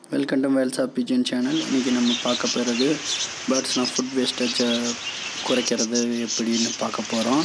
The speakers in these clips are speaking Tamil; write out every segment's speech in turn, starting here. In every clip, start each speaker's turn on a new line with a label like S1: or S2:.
S1: welcome to Wales of pigeon channel இன்றைக்கி நம்ம பார்க்க போகிறது பேர்ட்ஸ்னால் ஃபுட் வேஸ்டேஜை குறைக்கிறது எப்படின்னு பார்க்க போகிறோம்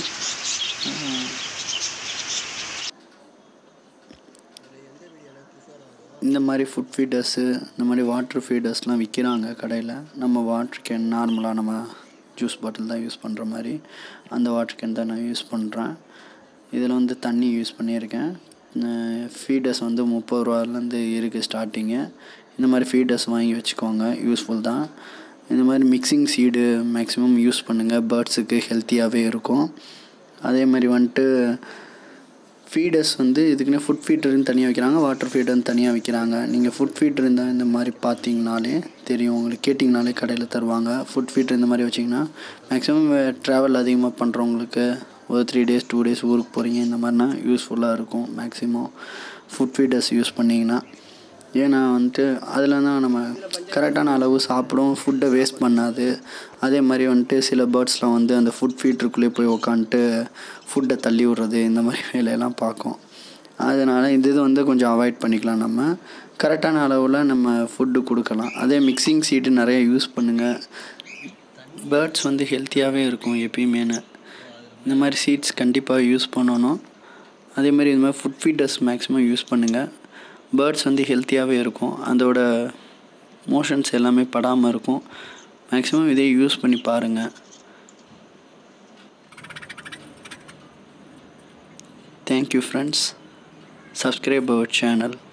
S1: இந்த மாதிரி ஃபுட் ஃபீடர்ஸு இந்த மாதிரி வாட்டர் ஃபீடர்ஸ்லாம் விற்கிறாங்க கடையில் நம்ம வாட்டர் கேன் நார்மலாக நம்ம ஜூஸ் பாட்டில் தான் யூஸ் பண்ணுற மாதிரி அந்த வாட்டர் கேன் தான் நான் யூஸ் பண்ணுறேன் இதில் வந்து தண்ணி யூஸ் பண்ணியிருக்கேன் ஃபீடர்ஸ் வந்து முப்பது ரூபாலேருந்து இருக்குது ஸ்டார்டிங்கு இந்த மாதிரி ஃபீடர்ஸ் வாங்கி வச்சுக்கோங்க யூஸ்ஃபுல் தான் இந்த மாதிரி மிக்சிங் சீடு மேக்ஸிமம் யூஸ் பண்ணுங்கள் பேர்ட்ஸுக்கு ஹெல்த்தியாகவே இருக்கும் அதே மாதிரி வந்துட்டு ஃபீடர்ஸ் வந்து இதுக்குன்னே ஃபுட் ஃபீட்டர்னு தனியாக வைக்கிறாங்க வாட்டர் ஃபீடர்னு தனியாக வைக்கிறாங்க நீங்கள் ஃபுட் ஃபீட்டர் இருந்தால் இந்த மாதிரி பார்த்தீங்கனாலே தெரியும் உங்களுக்கு கேட்டிங்கனாலே கடையில் தருவாங்க ஃபுட் ஃபீட்டர் இந்த மாதிரி வச்சிங்கன்னா மேக்ஸிமம் ட்ராவல் அதிகமாக பண்ணுறவங்களுக்கு ஒரு த்ரீ டேஸ் டூ டேஸ் ஊருக்கு போகிறீங்க இந்த மாதிரினா யூஸ்ஃபுல்லாக இருக்கும் மேக்ஸிமம் ஃபுட் ஃபீடர்ஸ் யூஸ் பண்ணிங்கன்னா ஏன்னா வந்துட்டு அதில் தான் நம்ம கரெக்டான அளவு சாப்பிடும் ஃபுட்டை வேஸ்ட் பண்ணாது அதே மாதிரி வந்துட்டு சில பேர்ட்ஸ்லாம் வந்து அந்த ஃபுட் ஃபீட்டருக்குள்ளே போய் உக்காந்துட்டு ஃபுட்டை தள்ளி விட்றது இந்த மாதிரி வேலையெல்லாம் பார்க்கும் அதனால் இந்த இது வந்து கொஞ்சம் அவாய்ட் பண்ணிக்கலாம் நம்ம கரெக்டான அளவில் நம்ம ஃபுட்டு கொடுக்கலாம் அதே மிக்சிங் சீட்டு நிறைய யூஸ் பண்ணுங்கள் பேர்ட்ஸ் வந்து ஹெல்த்தியாகவே இருக்கும் எப்பயுமே இந்த மாதிரி சீட்ஸ் கண்டிப்பாக யூஸ் பண்ணணும் அதே மாதிரி இந்த மாதிரி ஃபுட் ஃபீட்டர்ஸ் மேக்ஸிமம் யூஸ் பண்ணுங்கள் பேர்ட்ஸ் வந்து ஹெல்த்தியாகவே இருக்கும் அதோட மோஷன்ஸ் எல்லாமே படாமல் இருக்கும் மேக்ஸிமம் இதே யூஸ் பண்ணி பாருங்கள் thank you friends subscribe our channel